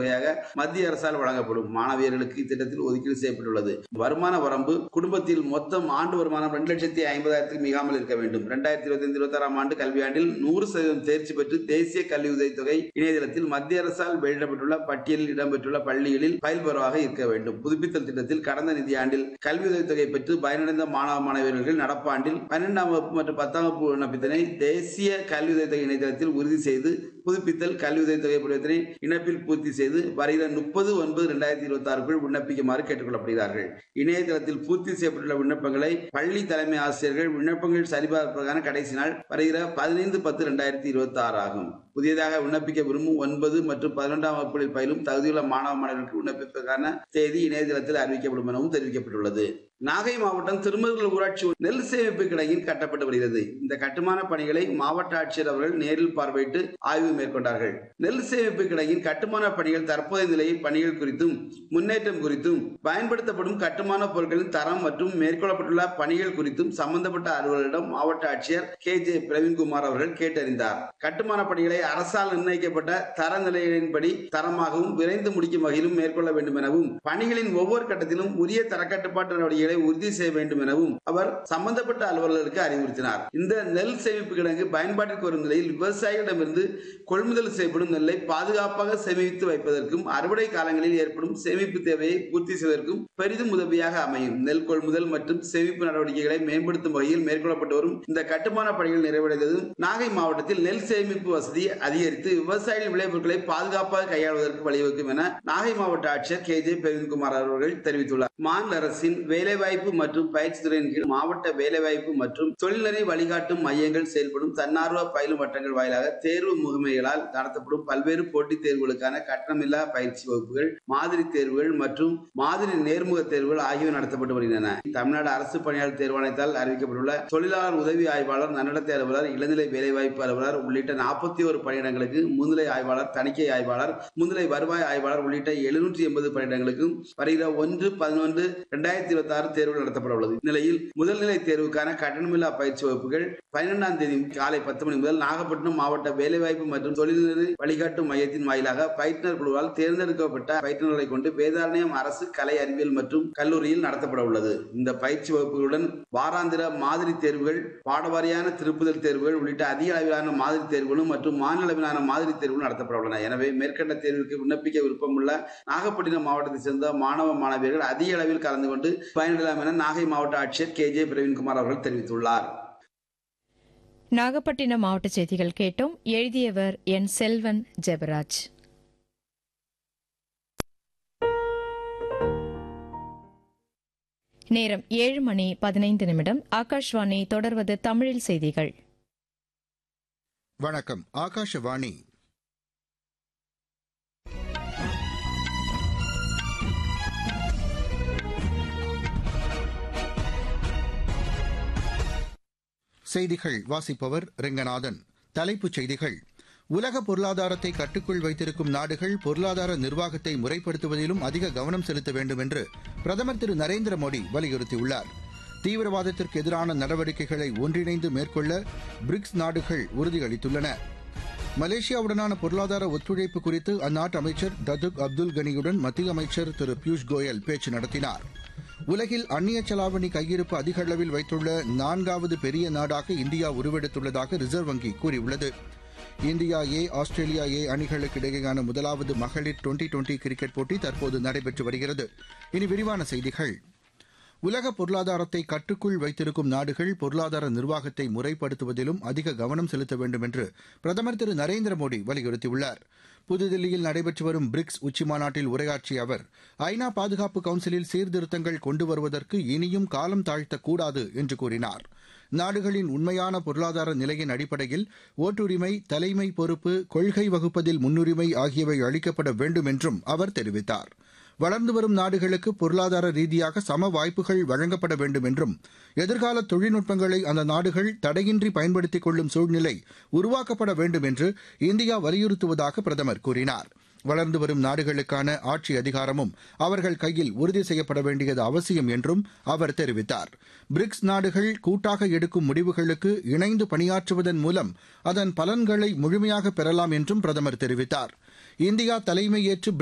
தொகையாக மத்திய அரசால் வழங்கப்படும் மாணவியர்களுக்கு இத்திட்டத்தில் ஒதுக்கீடு செய்யப்பட்டுள்ளது வருமான வரம்பு குடும்பத்தில் மொத்தம் ஆண்டு வருமானம் இரண்டு லட்சத்தி ஐம்பதாயிரத்துக்கு மிகாமல் இருக்க வேண்டும் இரண்டாயிரத்தி இருபத்தி ஐந்து இருபத்தி ஆறாம் ஆண்டு கல்வியாண்டில் நூறு சதவீதம் தேர்ச்சி பெற்று தேசிய கல்வி உதவித்தொகை இணையதளத்தில் மத்திய அரசால் வெளியிடப்பட்டுள்ள பட்டியலில் இடம்பெற்றுள்ள பள்ளிகளில் பயில்பவராக இருக்க வேண்டும் புதுப்பித்தல் திட்டத்தில் கடந்த நிதியாண்டில் கல்வி உதவித்தொகை பெற்று பயனடைந்த மாணவ மாணவியர்கள் நடப்பாண்டில் பன்னெண்டாம் வகுப்பு மற்றும் பத்தாம் வகுப்பு விண்ணப்பத்தினை தேசிய கல்வி உதவித்தொகை இணையதளத்தில் உறுதி செய்து புதுப்பித்தல் கல்வி உதவித்தொகை படிவத்தினை இணைப்பில் பூர்த்தி செய்து வருகிற முப்பது ஒன்பது இரண்டாயிரத்தி இருபத்தி ஆறுக்குள் விண்ணப்பிக்குமாறு கேட்டுக் கொள்ளப்படுகிறார்கள் இணையதளத்தில் பூர்த்தி செய்யப்பட்டுள்ள விண்ணப்பங்களை பள்ளி தலைமை ஆசிரியர்கள் விண்ணப்பங்கள் சரிபார்ப்பதற்கான கடைசி நாள் வருகிற பதினைந்து பத்து இரண்டாயிரத்தி இருபத்தி ஆறு ஆகும் புதியதாக விண்ணப்பிக்க விரும்பும் ஒன்பது மற்றும் பதினொன்றாம் வகுப்புகளில் பயிலும் தகுதியுள்ள மாணவ மாணவர்களுக்கு விண்ணப்பிப்பதற்கான தேதி இணையதளத்தில் அறிவிக்கப்படும் எனவும் தெரிவிக்கப்பட்டுள்ளது நாகை மாவட்டம் திருமருகல் ஊராட்சி நெல் சேமிப்பு கிடங்கில் கட்டப்பட்டு வருகிறது இந்த கட்டுமான பணிகளை மாவட்ட ஆட்சியர் அவர்கள் நேரில் பார்வையிட்டு ஆய்வு மேற்கொண்டார்கள் நெல் சேமிப்பு கிடங்கின் கட்டுமான பணிகள் தற்போதைய நிலையில் பணிகள் குறித்தும் முன்னேற்றம் குறித்தும் பயன்படுத்தப்படும் கட்டுமான பொருட்களின் தரம் மற்றும் மேற்கொள்ளப்பட்டுள்ள பணிகள் குறித்தும் சம்பந்தப்பட்ட அலுவலரிடம் மாவட்ட ஆட்சியர் கே ஜே பிரவீன்குமார் அவர்கள் கேட்டறிந்தார் கட்டுமான பணிகளை அரசால் நிர்ணயிக்கப்பட்ட தரநிலைகளின்படி தரமாகவும் விரைந்து முடிக்கும் வகையிலும் மேற்கொள்ள வேண்டும் எனவும் பணிகளின் ஒவ்வொரு கட்டத்திலும் உரிய தரக்கட்டுப்பாட்டு நடவடிக்கைகளை உறுதி செய்ய வேண்டும் எனவும் அவர் சம்பந்தப்பட்ட அலுவலர்களுக்கு அறிவுறுத்தினார் இந்த நெல் சேமிப்பு கிடங்கு பயன்பாட்டிற்கு வரும் நிலையில் விவசாயிகளிடமிருந்து கொள்முதல் செய்யப்படும் நெல்லை பாதுகாப்பாக சேமித்து வைப்பதற்கும் அறுவடை காலங்களில் ஏற்படும் சேமிப்பு தேவையை பூர்த்தி செய்வதற்கும் பெரிதும் உதவியாக அமையும் நெல் கொள்முதல் மற்றும் சேமிப்பு நடவடிக்கைகளை மேம்படுத்தும் வகையில் மேற்கொள்ளப்பட்டு வரும் இந்த கட்டுமான பணிகள் நிறைவடைந்ததும் நாகை மாவட்டத்தில் நெல் சேமிப்பு வசதி அதிகரித்து விவசாயிகள் விளைபொருட்களை பாதுகாப்பாக கையாளுவதற்கு வழிவகுக்கும் என நாகை மாவட்ட ஆட்சியர் கே ஜே பிரவீன்குமார் அவர்கள் தெரிவித்துள்ளார் மாநில அரசின் வேலைவாய்ப்பு மற்றும் பயிற்சி துறையின் கீழ் மாவட்ட வேலைவாய்ப்பு மற்றும் தொழில்நெறி வழிகாட்டும் மையங்கள் செயல்படும் தன்னார்வ பயிலும் வட்டங்கள் வாயிலாக தேர்வு முகமைகளால் நடத்தப்படும் பல்வேறு போட்டித் தேர்வுகளுக்கான கட்டணமில்லா பயிற்சி வகுப்புகள் மாதிரி தேர்வுகள் மற்றும் மாதிரி நேர்முக தேர்வுகள் ஆகியவை நடத்தப்பட்டு வருகின்றன தமிழ்நாடு அரசு பணியாளர் தேர்வாணையத்தால் அறிவிக்கப்பட்டுள்ள தொழிலாளர் உதவி ஆய்வாளர் நன்னடத்தை அலுவலர் இளநிலை வேலைவாய்ப்பு அலுவலர் உள்ளிட்ட நாற்பத்தி ஒரு பணியிடங்களுக்கு முன்னிலை ஆய்வாளர் தணிக்கை ஆய்வாளர் முன்னிலை வருவாய் ஆய்வாளர் உள்ளிட்ட எழுநூற்றி எண்பது பணியிடங்களுக்கும் வருகிற ஒன்று பதினொன்று இரண்டாயிரத்தி இருபத்தி ஆறு தேர்வு நடத்தப்பட உள்ளது இந்நிலையில் முதல்நிலை தேர்வுக்கான கட்டணமில்லா பயிற்சி வகுப்புகள் பன்னிரெண்டாம் தேதி காலை பத்து மணி முதல் நாகப்பட்டினம் மாவட்ட வேலைவாய்ப்பு மற்றும் தொழில்நெறி வழிகாட்டும் மையத்தின் வாயிலாக பயிற்றுனர் குழுவால் தேர்ந்தெடுக்கப்பட்ட பயிற்றுனர்களை கொண்டு வேதாரண்யம் அரசு கலை அறிவியல் மற்றும் கல்லூரியில் நடத்தப்பட உள்ளது இந்த பயிற்சி வகுப்புகளுடன் வாராந்திர மாதிரி தேர்வுகள் பாடவாரியான திருப்புதல் தேர்வுகள் உள்ளிட்ட அதிக அளவிலான மாதிரி தேர்வுகளும் மற்றும் மாநில அளவிலான மாதிரி தேர்வுகளும் நடத்தப்பட உள்ளன எனவே மேற்கண்ட தேர்விற்கு விண்ணப்பிக்க விருப்பமுள்ள நாகப்பட்டினம் மாவட்டத்தைச் சேர்ந்த மாணவ மாணவியர்கள் அதிக அளவில் கலந்து கொண்டு பயனிடலாம் என நாகை மாவட்ட ஆட்சியர் கே ஜே பிரவீன்குமார் அவர்கள் தெரிவித்துள்ளார் நாகப்பட்டினம் மாவட்ட செய்திகள் கேட்டோம் எழுதியவர் என் செல்வன் ஜெபராஜ் நேரம் ஏழு மணி பதினைந்து நிமிடம் ஆகாஷ்வாணி தொடர்வது தமிழில் செய்திகள் வணக்கம் ஆகாஷவாணி செய்திகள் வாசிப்பவர் ரெங்கநாதன் தலைப்புச் செய்திகள் உலக பொருளாதாரத்தை கட்டுக்குள் வைத்திருக்கும் நாடுகள் பொருளாதார நிர்வாகத்தை முறைப்படுத்துவதிலும் அதிக கவனம் செலுத்த வேண்டும் என்று பிரதமர் திரு நரேந்திர மோடி வலியுறுத்தியுள்ளார் தீவிரவாதத்திற்கு எதிரான நடவடிக்கைகளை ஒன்றிணைந்து மேற்கொள்ள பிரிக்ஸ் நாடுகள் உறுதியளித்துள்ளன மலேசியாவுடனான பொருளாதார ஒத்துழைப்பு குறித்து அந்நாட்டு அமைச்சர் ததுக் அப்துல் கனியுடன் மத்திய அமைச்சர் திரு பியூஷ் கோயல் பேச்சு நடத்தினார் உலகில் அந்நிய செலாவணி கையிருப்பு அதிக அளவில் வைத்துள்ள நான்காவது பெரிய நாடாக இந்தியா உருவெடுத்துள்ளதாக ரிசர்வ் வங்கி கூறியுள்ளது இந்தியா ஏ ஆஸ்திரேலியா ஏ அணிகளுக்கு இடையேயான முதலாவது மகளிர் டுவெண்டி டுவெண்டி கிரிக்கெட் போட்டி தற்போது நடைபெற்று வருகிறது இனி விரிவான செய்திகள் உலக பொருளாதாரத்தை கட்டுக்குள் வைத்திருக்கும் நாடுகள் பொருளாதார நிர்வாகத்தை முறைப்படுத்துவதிலும் அதிக கவனம் செலுத்த வேண்டும் என்று பிரதமர் திரு நரேந்திர மோடி வலியுறுத்தியுள்ளார் புதுதில்லியில் நடைபெற்று வரும் பிரிக்ஸ் உச்சிமாநாட்டில் உரையாற்றிய அவர் ஐநா பாதுகாப்பு கவுன்சிலில் சீர்திருத்தங்கள் கொண்டு வருவதற்கு இனியும் காலம் தாழ்த்தக்கூடாது என்று கூறினார் நாடுகளின் உண்மையான பொருளாதார நிலையின் அடிப்படையில் ஓட்டுரிமை தலைமை பொறுப்பு கொள்கை வகுப்பதில் முன்னுரிமை ஆகியவை அளிக்கப்பட வேண்டும் என்றும் அவர் தெரிவித்தார் வளர்ந்து வரும் நாடுகளுக்கு பொருளாதார ரீதியாக சம வாய்ப்புகள் வழங்கப்பட வேண்டும் என்றும் எதிர்கால தொழில்நுட்பங்களை அந்த நாடுகள் தடையின்றி பயன்படுத்திக் கொள்ளும் சூழ்நிலை உருவாக்கப்பட வேண்டும் என்று இந்தியா வலியுறுத்துவதாக பிரதமர் கூறினார் வளர்ந்து வரும் நாடுகளுக்கான ஆட்சி அதிகாரமும் அவர்கள் கையில் உறுதி செய்யப்பட வேண்டியது அவசியம் என்றும் அவர் தெரிவித்தார் பிரிக்ஸ் நாடுகள் கூட்டாக எடுக்கும் முடிவுகளுக்கு இணைந்து பணியாற்றுவதன் மூலம் அதன் பலன்களை முழுமையாக பெறலாம் என்றும் பிரதமர் தெரிவித்தார் இந்தியா தலைமையேற்று